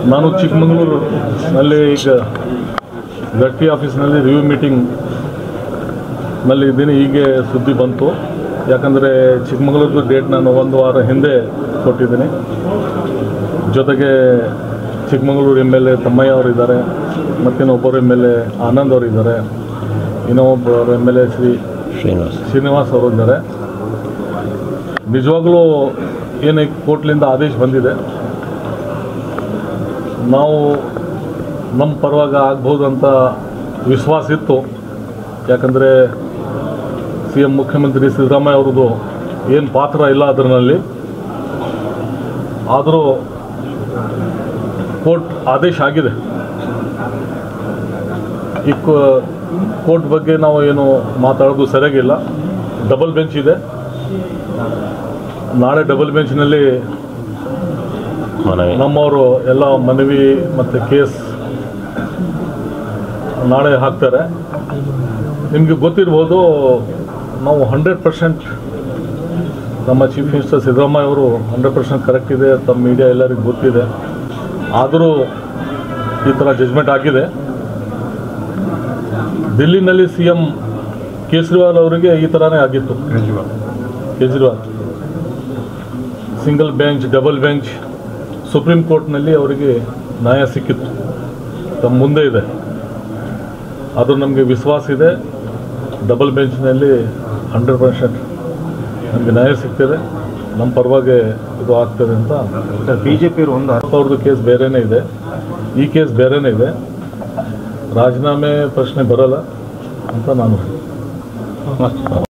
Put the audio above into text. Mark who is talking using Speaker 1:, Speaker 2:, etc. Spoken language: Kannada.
Speaker 1: ನಾನು ಚಿಕ್ಕಮಗಳೂರಿನಲ್ಲಿ ಈಗ ಗಟ್ಟಿ ಆಫೀಸ್ನಲ್ಲಿ ರಿವ್ಯೂ ಮೀಟಿಂಗ್ ನಲ್ಲಿ ಇದ್ದೀನಿ ಹೀಗೆ ಸುದ್ದಿ ಬಂತು ಯಾಕಂದರೆ ಚಿಕ್ಕಮಗಳೂರು ಡೇಟ್ ನಾನು ಒಂದು ವಾರ ಹಿಂದೆ ಕೊಟ್ಟಿದ್ದೀನಿ ಜೊತೆಗೆ Chikkamagaluru M L A Thammaiah ಅವರು ಇದ್ದಾರೆ ಮತ್ತಿನ್ನೊಬ್ಬರು ಎಮ್ ಎಲ್ ಎ ಆನಂದ್ ಅವರು ಇದ್ದಾರೆ ಇನ್ನೊಬ್ಬರು M L A Shri
Speaker 2: Srinivas
Speaker 1: Srinivas ಅವರು ಇದ್ದಾರೆ ನಿಜವಾಗ್ಲೂ ಏನು ಕೋರ್ಟ್ಲಿಂದ ಆದೇಶ ಬಂದಿದೆ ನಾವು ನಮ್ಮ ಪರವಾಗಿ ಆಗ್ಬೋದು ಅಂತ ವಿಶ್ವಾಸ ಇತ್ತು ಯಾಕಂದರೆ ಸಿ ಎಂ ಮುಖ್ಯಮಂತ್ರಿ ಸಿದ್ದರಾಮಯ್ಯ ಅವ್ರದ್ದು ಏನು ಪಾತ್ರ ಇಲ್ಲ ಅದರಲ್ಲಿ ಆದರೂ ಕೋರ್ಟ್ ಆದೇಶ ಆಗಿದೆ ಈ ಕೋ- ಕೋರ್ಟ್ ಬಗ್ಗೆ ನಾವು ಏನು ಮಾತಾಡೋದು ಸರಿಯಾಗಿಲ್ಲ ಡಬಲ್ ಬೆಂಚ್ ಇದೆ ನಾಳೆ ಡಬಲ್ ಬೆಂಚ್ನಲ್ಲಿ
Speaker 2: ಮನವಿ
Speaker 1: ನಮ್ಮವರು ಎಲ್ಲ ಮನವಿ ಮತ್ತು ಕೇಸ್ ನಾಳೆ ಹಾಕ್ತಾರೆ ನಿಮಗೆ ಗೊತ್ತಿರ್ಬೋದು ನಾವು ಹಂಡ್ರೆಡ್ ಪರ್ಸೆಂಟ್ ನಮ್ಮ ಚೀಫ್ ಮಿನಿಸ್ಟರ್ ಸಿದ್ದರಾಮಯ್ಯ ಅವರು ಹಂಡ್ರೆಡ್ ಪರ್ಸೆಂಟ್ ಕರೆಕ್ಟ್ ಇದೆ ತಮ್ಮ ಮೀಡಿಯಾ ಎಲ್ಲರಿಗೂ ಗೊತ್ತಿದೆ ಆದರೂ ಈ ಥರ ಜಜ್ಮೆಂಟ್ ಆಗಿದೆ ದಿಲ್ಲಿನಲ್ಲಿ ಸಿ ಎಂ ಕೇಜ್ರಿವಾಲ್ ಅವರಿಗೆ ಈ ಥರನೇ ಆಗಿತ್ತು Kejriwal single bench double bench supreme ಕೋರ್ಟ್ನಲ್ಲಿ ಅವರಿಗೆ ನ್ಯಾಯ ಸಿಕ್ಕಿತ್ತು ತಮ್ಮ ಮುಂದೆ ಇದೆ ಅದು ನಮಗೆ ವಿಶ್ವಾಸ ಇದೆ ಡಬಲ್ ಬೆಂಚ್ನಲ್ಲಿ ಹಂಡ್ರೆಡ್ ಪರ್ಸೆಂಟ್ ನಮಗೆ ನ್ಯಾಯ ಸಿಗ್ತದೆ ನಮ್ಮ ಪರವಾಗಿ ಇದು ಆಗ್ತದೆ ಅಂತ
Speaker 3: ಬಿಜೆಪಿ ಒಂದು
Speaker 1: ಅವ್ರದ್ದು ಕೇಸ್ ಬೇರೆನೇ ಇದೆ ಈ ಕೇಸ್ ಬೇರೆನೇ ಇದೆ ರಾಜೀನಾಮೆ ಪ್ರಶ್ನೆ ಬರಲ್ಲ ಅಂತ ನಾನು